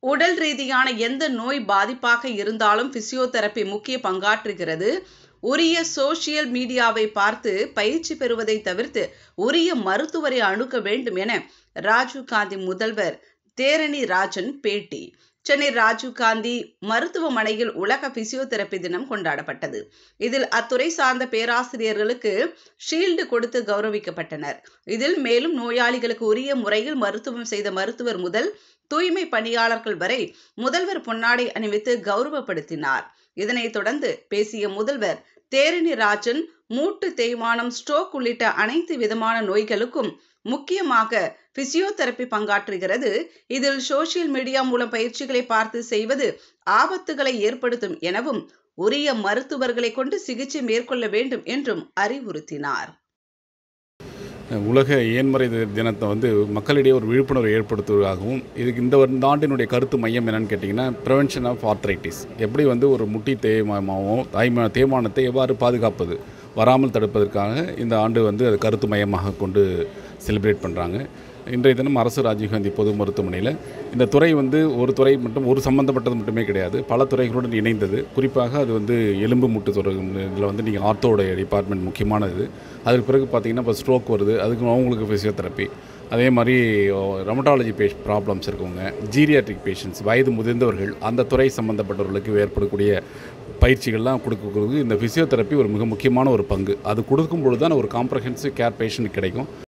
உடல் ரீதியான எந்த நோய் பாதிப்பாக இருந்தாலும் பிசியோதெரப்பி முக்கிய பங்காற்றுகிறது உரிய சோசியல் மீடியாவை பார்த்து பயிற்சி பெறுவதை தவிர்த்து உரிய மருத்துவரை அணுக வேண்டும் என ராஜீவ்காந்தி முதல்வர் தேரணி ராஜன் பேட்டி சென்னை ராஜீவ்காந்தி மருத்துவமனையில் உலக பிசியோதெரப்பி தினம் கொண்டாடப்பட்டது இதில் அத்துறை சார்ந்த பேராசிரியர்களுக்கு ஷீல்டு கொடுத்து கௌரவிக்கப்பட்டனர் இதில் மேலும் நோயாளிகளுக்கு உரிய முறையில் மருத்துவம் செய்த மருத்துவர் முதல் தூய்மை பணியாளர்கள் வரை முதல்வர் பொன்னாடை அணிவித்து கௌரவப்படுத்தினார் இதனைத் தொடர்ந்து பேசிய முதல்வர் தேரணி ராஜன் மூட்டு தேய்மானம் ஸ்ட்ரோக் உள்ளிட்ட அனைத்து விதமான நோய்களுக்கும் முக்கியமாக பிசியோதெரப்பி பங்காற்றுகிறது இதில் சோசியல் மீடியா மூலம் பயிற்சிகளை பார்த்து செய்வது ஆபத்துகளை ஏற்படுத்தும் எனவும் உரிய மருத்துவர்களை கொண்டு சிகிச்சை மேற்கொள்ள வேண்டும் என்றும் அறிவுறுத்தினார் உலக ஏன்முறை தி- தினத்தை வந்து மக்களிடையே ஒரு விழிப்புணர்வு ஏற்படுத்துவதாகவும் இதுக்கு இந்த வருட- இந்த ஆண்டினுடைய கருத்து மையம் என்னன்னு கேட்டிங்கன்னா ப்ரிவென்ஷன் ஆஃப் ஆர்த்ரைட்டிஸ் எப்படி வந்து ஒரு முட்டி தேய்மானமோ தாய்மா தேய்மானத்தை எவ்வாறு பாதுகாப்பது வராமல் தடுப்பதற்காக இந்த ஆண்டு வந்து அது கருத்து மையமாக கொண்டு செலிப்ரேட் பண்ணுறாங்க இன்றைய தினம் அரசு ராஜீவ்காந்தி பொது மருத்துவமனையில் இந்த துறை வந்து ஒரு துறை மட்டும் ஒரு சம்மந்தப்பட்டது மட்டுமே கிடையாது பல துறைகளுடன் இணைந்தது குறிப்பாக அது வந்து எலும்பு மூட்டு துறை இதில் வந்து நீங்கள் ஆர்த்தோடைய டிபார்ட்மெண்ட் முக்கியமானது அதுக்கு பிறகு பார்த்தீங்கன்னா இப்போ ஸ்ட்ரோக் வருது அதுக்கு அவங்களுக்கு ஃபிசியோதெரப்பி அதே மாதிரி ரமட்டாலஜி பேஷ் ப்ராப்ளம்ஸ் இருக்கவங்க ஜீரியாட்ரிக் பேஷண்ட்ஸ் வயது முதிர்ந்தவர்கள் அந்த துறை சம்மந்தப்பட்டவர்களுக்கு ஏற்படக்கூடிய பயிற்சிகள்லாம் கொடுக்கறது இந்த ஃபிசியோதெரப்பி ஒரு மிக முக்கியமான ஒரு பங்கு அது கொடுக்கும் பொழுது தான் ஒரு காம்ப்ரஹென்சிவ் கேர் பேஷண்ட் கிடைக்கும்